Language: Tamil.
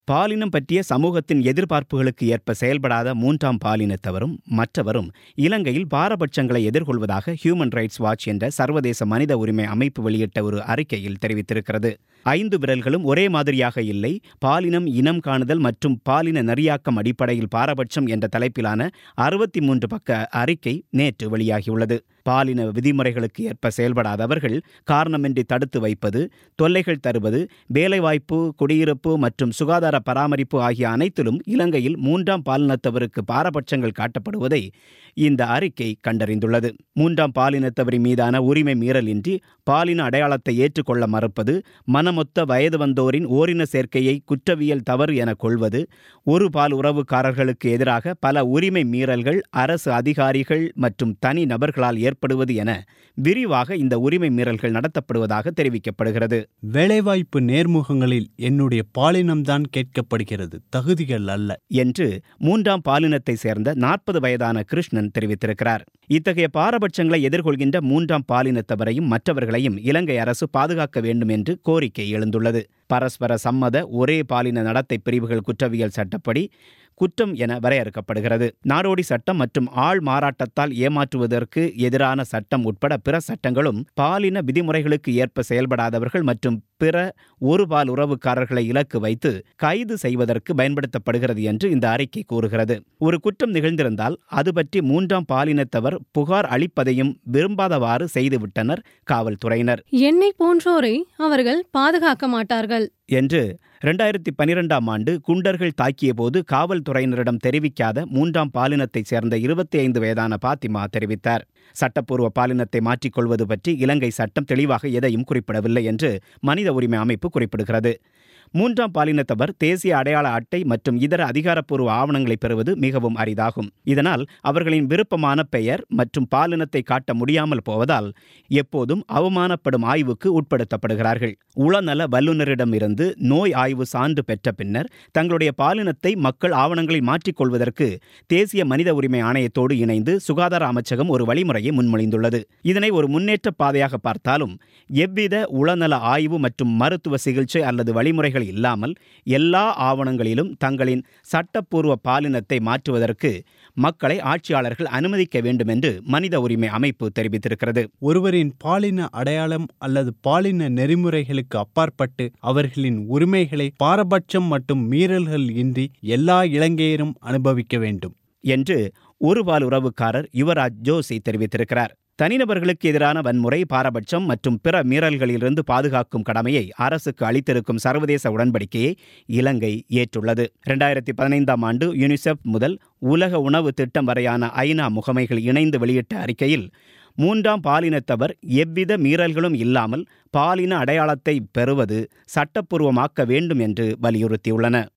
பாலினம் பற்றிய சமூகத்தின் எதிர்பார்ப்புகளுக்கு ஏற்ப செயல்படாத மூன்றாம் பாலினத்தவரும் மற்றவரும் இலங்கையில் பாரபட்சங்களை எதிர்கொள்வதாக ஹியூமன் ரைட்ஸ் வாட்ச் என்ற சர்வதேச மனித உரிமை அமைப்பு வெளியிட்ட ஒரு அறிக்கையில் தெரிவித்திருக்கிறது ஐந்து விரல்களும் ஒரே மாதிரியாக இல்லை பாலினம் இனம் காணுதல் மற்றும் பாலின நெறியாக்கம் அடிப்படையில் பாரபட்சம் என்ற தலைப்பிலான அறுபத்தி மூன்று பக்க அறிக்கை நேற்று வெளியாகியுள்ளது பாலின விதிமுறைகளுக்கு ஏற்ப செயல்படாதவர்கள் காரணமின்றி தடுத்து வைப்பது தொல்லைகள் தருவது வேலைவாய்ப்பு குடியிருப்பு மற்றும் சுகாதார பராமரிப்பு ஆகிய அனைத்திலும் இலங்கையில் மூன்றாம் பாலினத்தவருக்கு பாரபட்சங்கள் காட்டப்படுவதை இந்த அறிக்கை கண்டறிந்துள்ளது மூன்றாம் பாலினத்தவரின் மீதான உரிமை மீறலின்றி பாலின அடையாளத்தை ஏற்றுக்கொள்ள மறுப்பது மனமொத்த வயது வந்தோரின் ஓரின சேர்க்கையை குற்றவியல் தவறு என கொள்வது ஒரு பால் உறவுக்காரர்களுக்கு எதிராக பல உரிமை மீறல்கள் அரசு அதிகாரிகள் மற்றும் தனி நபர்களால் ஏற்படுவது என விரிவாக இந்த உரிமை மீறல்கள் நடத்தப்படுவதாக தெரிவிக்கப்படுகிறது வேலைவாய்ப்பு நேர்முகங்களில் என்னுடைய பாலினம்தான் கேட்கப்படுகிறது தகுதிகள் அல்ல என்று மூன்றாம் பாலினத்தை சேர்ந்த நாற்பது வயதான கிருஷ்ணன் தெரிவித்திருக்கிறார் இத்தகைய பாரபட்சங்களை எதிர்கொள்கின்ற மூன்றாம் பாலினத்தவரையும் மற்றவர்களையும் இலங்கை அரசு பாதுகாக்க வேண்டும் என்று கோரிக்கை எழுந்துள்ளது பரஸ்பர சம்மத ஒரே பாலின நடத்தை பிரிவுகள் குற்றவியல் சட்டப்படி குற்றம் என வரையறுக்கப்படுகிறது நாடோடி சட்டம் மற்றும் ஆள் மாறாட்டத்தால் ஏமாற்றுவதற்கு எதிரான சட்டம் உட்பட பிற சட்டங்களும் பாலின விதிமுறைகளுக்கு ஏற்ப செயல்படாதவர்கள் மற்றும் பிற ஒரு பால் உறவுக்காரர்களை இலக்கு வைத்து கைது செய்வதற்கு பயன்படுத்தப்படுகிறது என்று இந்த அறிக்கை கூறுகிறது ஒரு குற்றம் நிகழ்ந்திருந்தால் அது பற்றி மூன்றாம் பாலினத்தவர் புகார் அளிப்பதையும் விரும்பாதவாறு செய்துவிட்டனர் காவல்துறையினர் என்னை போன்றோரை அவர்கள் பாதுகாக்க மாட்டார்கள் என்று இரண்டாயிரத்தி பனிரெண்டாம் ஆண்டு குண்டர்கள் தாக்கிய போது காவல்துறையினரிடம் தெரிவிக்காத மூன்றாம் பாலினத்தைச் சேர்ந்த இருபத்தி ஐந்து வயதான பாத்திமா தெரிவித்தார் சட்டப்பூர்வ பாலினத்தை மாற்றிக்கொள்வது பற்றி இலங்கை சட்டம் தெளிவாக எதையும் குறிப்பிடவில்லை என்று மனித உரிமை அமைப்பு குறிப்பிடுகிறது மூன்றாம் பாலினத்தவர் தேசிய அடையாள அட்டை மற்றும் இதர அதிகாரப்பூர்வ ஆவணங்களை பெறுவது மிகவும் அரிதாகும் இதனால் அவர்களின் விருப்பமான பெயர் மற்றும் பாலினத்தை காட்ட முடியாமல் போவதால் எப்போதும் அவமானப்படும் ஆய்வுக்கு உட்படுத்தப்படுகிறார்கள் உளநல வல்லுநரிடமிருந்து நோய் ஆய்வு சான்று பெற்ற பின்னர் தங்களுடைய பாலினத்தை மக்கள் ஆவணங்களில் மாற்றிக்கொள்வதற்கு தேசிய மனித உரிமை ஆணையத்தோடு இணைந்து சுகாதார அமைச்சகம் ஒரு வழிமுறையை முன்மொழிந்துள்ளது இதனை ஒரு முன்னேற்ற பாதையாக பார்த்தாலும் எவ்வித உளநல ஆய்வு மற்றும் மருத்துவ சிகிச்சை அல்லது வழிமுறைகள் இல்லாமல் எல்லா ஆவணங்களிலும் தங்களின் சட்டப்பூர்வ பாலினத்தை மாற்றுவதற்கு மக்களை ஆட்சியாளர்கள் அனுமதிக்க வேண்டும் என்று மனித உரிமை அமைப்பு தெரிவித்திருக்கிறது ஒருவரின் பாலின அடையாளம் அல்லது பாலின நெறிமுறைகளுக்கு அப்பாற்பட்டு அவர்களின் உரிமைகளை பாரபட்சம் மற்றும் மீறல்கள் இன்றி எல்லா இலங்கையரும் அனுபவிக்க வேண்டும் என்று ஒருபால் உறவுக்காரர் யுவராஜ் ஜோஷி தெரிவித்திருக்கிறார் தனிநபர்களுக்கு எதிரான வன்முறை பாரபட்சம் மற்றும் பிற மீறல்களிலிருந்து பாதுகாக்கும் கடமையை அரசுக்கு அளித்திருக்கும் சர்வதேச உடன்படிக்கையை இலங்கை ஏற்றுள்ளது இரண்டாயிரத்தி பதினைந்தாம் ஆண்டு யுனிசெஃப் முதல் உலக உணவு திட்டம் வரையான ஐநா முகமைகள் இணைந்து வெளியிட்ட அறிக்கையில் மூன்றாம் பாலினத்தவர் எவ்வித மீறல்களும் இல்லாமல் பாலின அடையாளத்தை பெறுவது சட்டப்பூர்வமாக்க வேண்டும் என்று வலியுறுத்தியுள்ளன